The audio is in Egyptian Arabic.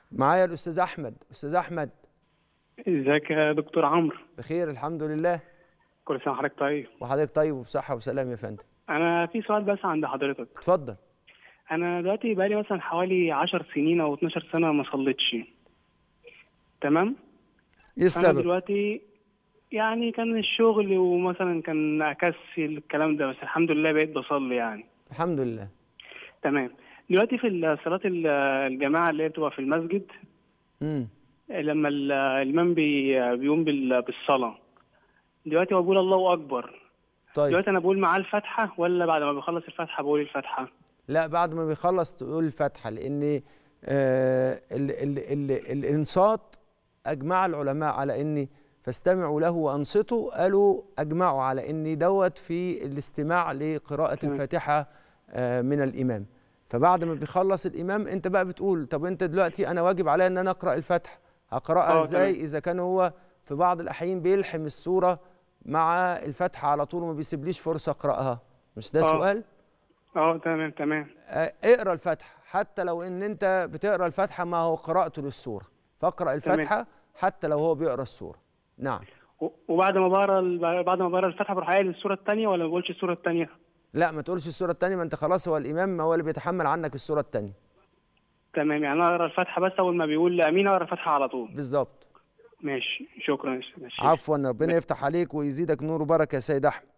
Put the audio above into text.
معايا الاستاذ احمد استاذ احمد ازيك يا دكتور عمرو بخير الحمد لله كل سنه وحضرتك طيب وحضرتك طيب وبصحه وسلام يا فندم انا في سؤال بس عند حضرتك اتفضل انا دلوقتي بقالي مثلا حوالي 10 سنين او 12 سنه ما صليتش تمام ايه انا السبب دلوقتي يعني كان الشغل ومثلا كان اكسل الكلام ده بس الحمد لله بقيت بصلي يعني الحمد لله تمام دلوقتي في صلاه الجماعه اللي هي بتبقى في المسجد امم لما ال- الامام بي- بيقوم بال- بالصلاه دلوقتي هو بيقول الله اكبر طيب دلوقتي انا بقول معاه الفاتحه ولا بعد ما بخلص الفاتحه بقول الفاتحه لا بعد ما بيخلص تقول الفاتحه لان آه ال ال ال الانصات اجمع العلماء على ان فاستمعوا له وانصتوا قالوا اجمعوا على ان دوت في الاستماع لقراءه تمام. الفاتحه آه من الامام فبعد ما بيخلص الامام انت بقى بتقول طب انت دلوقتي انا واجب عليا ان انا اقرا الفاتحه هقراها آه، ازاي تمام. اذا كان هو في بعض الاحيان بيلحم السوره مع الفاتحه على طول وما بيسيبليش فرصه اقراها مش ده آه. سؤال اه تمام تمام آه، اقرا الفاتحه حتى لو ان انت بتقرا الفاتحه ما هو قراءته للسوره فاقرا الفاتحه حتى لو هو بيقرا السوره نعم و- وبعد ما بقرا ال- بعد ما بقرا الفاتحه بروح قايل السوره الثانيه ولا ما بقولش السوره الثانيه لا ما تقولش السوره الثانيه ما انت خلاص هو الامام هو اللي بيتحمل عنك السوره الثانيه تمام يعني انا اقرا الفاتحه بس اول ما بيقول امين اقرا الفاتحه على طول بالظبط ماشي شكرا يا شيخ. عفوا ربنا يفتح عليك ويزيدك نور وبركه يا سيد احمد